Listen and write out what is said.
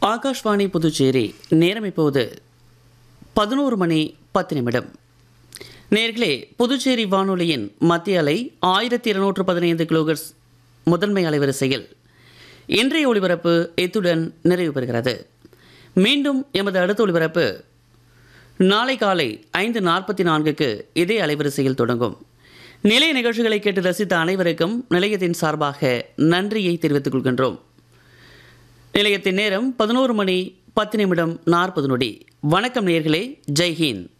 ஆகாஷ்வாணி புதுச்சேரி நேரம் இப்போது பதினோரு மணி பத்து நிமிடம் நேர்களே புதுச்சேரி வானொலியின் மத்திய அலை ஆயிரத்தி இருநூற்று பதினைந்து கிலோகர்ஸ் முதன்மை அலைவரிசையில் இன்றைய ஒளிபரப்பு இத்துடன் நிறைவு பெறுகிறது மீண்டும் எமது அடுத்த ஒளிபரப்பு நாளை காலை ஐந்து நாற்பத்தி நான்குக்கு இதே அலைவரிசையில் தொடங்கும் நிலைய நிகழ்ச்சிகளை கேட்டு ரசித்த அனைவருக்கும் நிலையத்தின் சார்பாக நன்றியை தெரிவித்துக் கொள்கின்றோம் நிலையத்தின் நேரம் பதினோரு மணி பத்து நிமிடம் நாற்பது நொடி வணக்கம் நேர்களே ஜெய்ஹிந்த்